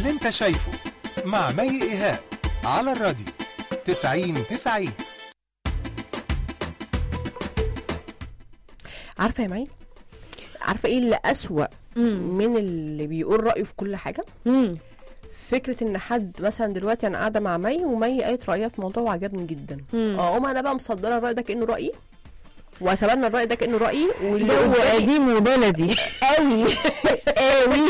اللي انت شايفه مع مي ايهاب على الراديو 90 90 عارفه يا معين عارفه ايه اللي اسوأ مم. من اللي بيقول رايه في كل حاجه مم. فكره ان حد مثلا دلوقتي انا قاعده مع مي ومي قالت رايها في موضوع وعجبني جدا مم. اقوم انا بقى مصدره الراي ده كانه رايي واتبنى الراي ده كانه رايي واللي جو قدامي قديم وبلدي قوي قوي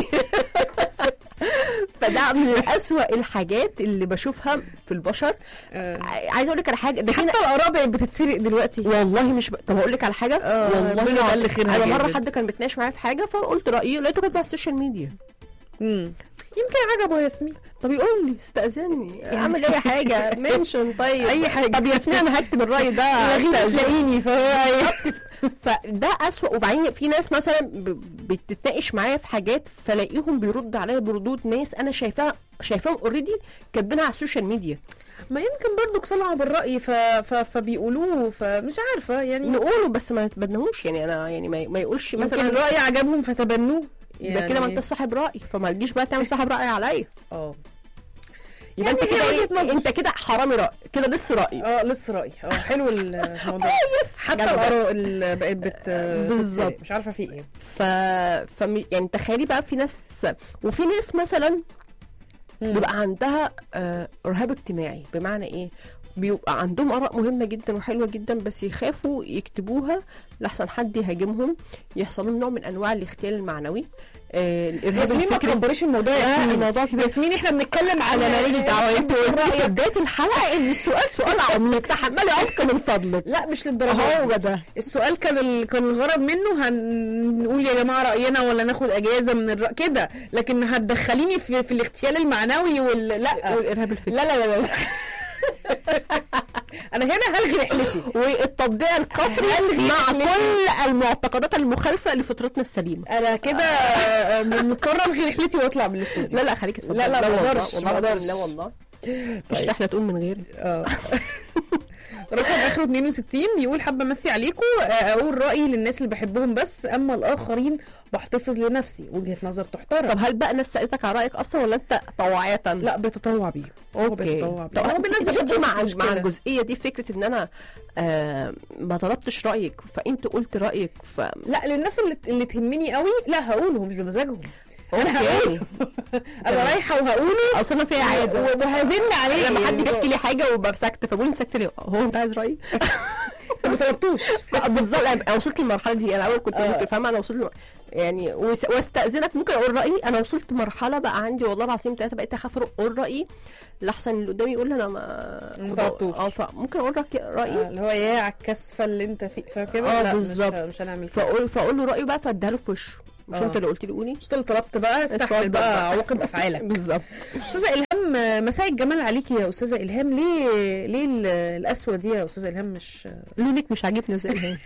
فده من اسوأ الحاجات اللي بشوفها في البشر آه. عايزه اقول لك على حاجه ده في حتى الاراء بقت بتتسرق دلوقتي والله مش ب... طب اقول لك على حاجه آه، والله ربنا يقل العظيم. خيرها انا مره جامد. حد كان بيتناقش معايا في حاجه فقلت رايي لقيته كاتب على السوشيال ميديا مم. يمكن عجبه ياسمين طب يقول لي استاذني اعمل اي حاجه منشن طيب أي حاجة. طب ياسمين انا هكتب الراي ده استأذني. تلاقيني فهو فده اسوء وبعدين في ناس مثلا ب- بتتناقش معايا في حاجات فلاقيهم بيرد عليا بردود ناس انا شايفاها شايفاهم اوريدي كاتبينها على السوشيال ميديا ما يمكن برضو اقتنعوا بالرأي ف... ف... فبيقولوه فمش عارفة يعني نقوله بس ما يتبنوش يعني انا يعني ما, ما يقولش مثلا مثلا الرأي عجبهم فتبنوه يبقى كده ما انت صاحب راي فما تجيش بقى تعمل صاحب راي عليا اه يبقى يعني انت هي كده وجهة ايه نظر. انت كده حرامي راي كده لسه راي اه لسه رأي اه حلو الموضوع يس حتى جدع. الآراء اللي بقت بت بالظبط. بتتسرق. مش عارفة في ايه ف... ف يعني تخيلي بقى في ناس وفي ناس مثلا بيبقى عندها آه، رهاب اجتماعي بمعنى ايه بيبقى عندهم اراء مهمه جدا وحلوه جدا بس يخافوا يكتبوها لحسن حد يهاجمهم يحصل لهم نوع من انواع الاغتيال المعنوي آه الارهاب ياسمين ما الفكري تكبريش الموضوع يا لا، ياسمين الموضوع كبير. ياسمين احنا بنتكلم على انا ماليش دعوه انت قلت لي في بدايه الحلقه ان السؤال سؤال عميق تحملي عمق من فضلك لا مش للدرجه هو دي. ده السؤال كان ال... كان الغرض منه هنقول يا جماعه راينا ولا ناخد اجازه من الرأي كده لكن هتدخليني في, في الاغتيال المعنوي وال لا والارهاب الفكري لا لا لا, لا. انا هنا هلغي رحلتي والتطبيع القسري مع كل المعتقدات المخالفه لفطرتنا السليمه انا كده آه، مضطره الغي رحلتي واطلع من الاستوديو لا لا خليكي تفضلي لا، لا، ما والله، أقدرش، والله ما العظيم أقدرش. لا والله مش رحله تقول من غيري اه رقم اخره 62 بيقول حابه امسي عليكم آه، اقول رايي للناس اللي بحبهم بس اما الاخرين بحتفظ لنفسي وجهه نظر تحترم طب هل بقى ناس سالتك على رايك اصلا ولا انت طوعيه لا بتطوع بيه هو اوكي بيتطوع بيه طب هو انت بالنسبه انت لي مع مش مع مشكلة. الجزئيه دي فكره ان انا آه ما طلبتش رايك فانت قلت رايك ف لا للناس اللي اللي تهمني قوي لا هقوله مش بمزاجهم اوكي انا رايحه وهقوله اصل انا في عاده وهزن عليه لما حد بيحكي لي حاجه وببقى ساكته فبقول انت ساكته ليه هو انت عايز رايي ما طلبتوش بالظبط انا وصلت للمرحله دي انا اول كنت آه. ممكن فاهمه انا وصلت لم- يعني وس- واستاذنك ممكن اقول رايي انا وصلت مرحله بقى عندي والله العظيم ثلاثه بقيت اخاف اقول رايي لحسن اللي قدامي يقول لي انا ما ما طلبتوش. اه فممكن اقول رأيي- آه، رايي اللي هو يا على الكسفه اللي انت فيه فكده آه، لا بالظبط. مش, مش هنعمل كده فاقول فاقول له رايه بقى فاديها له في وشه مش آه. انت اللي قلت لي قولي مش انت اللي طلبت بقى استحمل اتفضل بقى بقى. عواقب افعالك بالظبط استاذه الهام آه، مساء الجمال عليكي يا استاذه الهام ليه ليه ال- القسوه دي يا استاذه الهام مش لونك مش عاجبني زي الهام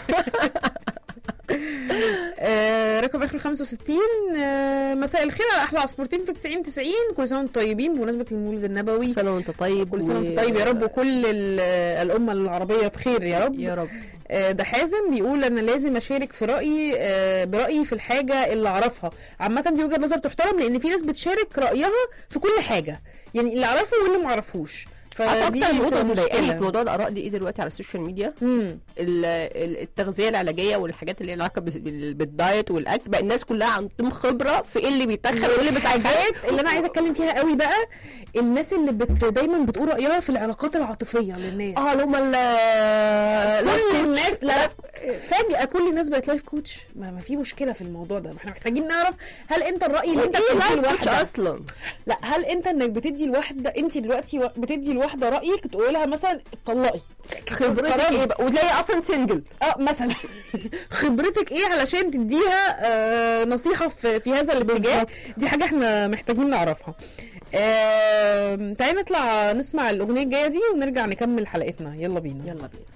آه رقم اخر 65 آه مساء الخير على احلى عصفورتين في 90 90 كل سنه وانتم طيبين بمناسبه المولد النبوي سنه وانت طيب كل سنه و- وانت طيب يا رب وكل ال- الامه العربيه بخير يا رب يا رب آه، ده حازم بيقول انا لازم اشارك في رايي آه، برايي في الحاجه اللي اعرفها عامه دي وجهه نظر تحترم لان في ناس بتشارك رايها في كل حاجه يعني اللي اعرفه واللي ما اعرفوش عارفه فدي اكتر نقطه بتبقى مضايقاني في مشكله موضوع الاراء دي ايه دلوقتي على السوشيال ميديا مم. ال- ال- التغذيه العلاجيه والحاجات اللي لها علاقه بال- بال- بالدايت والاكل بقى الناس كلها عندهم خبره في ايه اللي بيتخن وايه اللي بيتخن الحاجات اللي انا عايزه اتكلم فيها قوي بقى الناس اللي بت دايما بتقول رايها في العلاقات العاطفيه للناس اه اللي هم كل الناس لا لا فجأة كل الناس بقت لايف كوتش ما, ما في مشكلة في الموضوع ده ما احنا محتاجين نعرف هل انت الرأي اللي انت ايه بتديه لايف كوتش لواحدة اصلا لا هل انت انك بتدي الواحده انت دلوقتي و- بتدي الواحده رايك تقول لها مثلا اتطلقي خبرتك قرار. ايه بقى وتلاقي اصلا سنجل اه مثلا خبرتك ايه علشان تديها آه نصيحه في, في هذا الاتجاه بالظبط. دي حاجه احنا محتاجين نعرفها آه تعالي نطلع نسمع الاغنيه الجايه دي ونرجع نكمل حلقتنا يلا بينا يلا بينا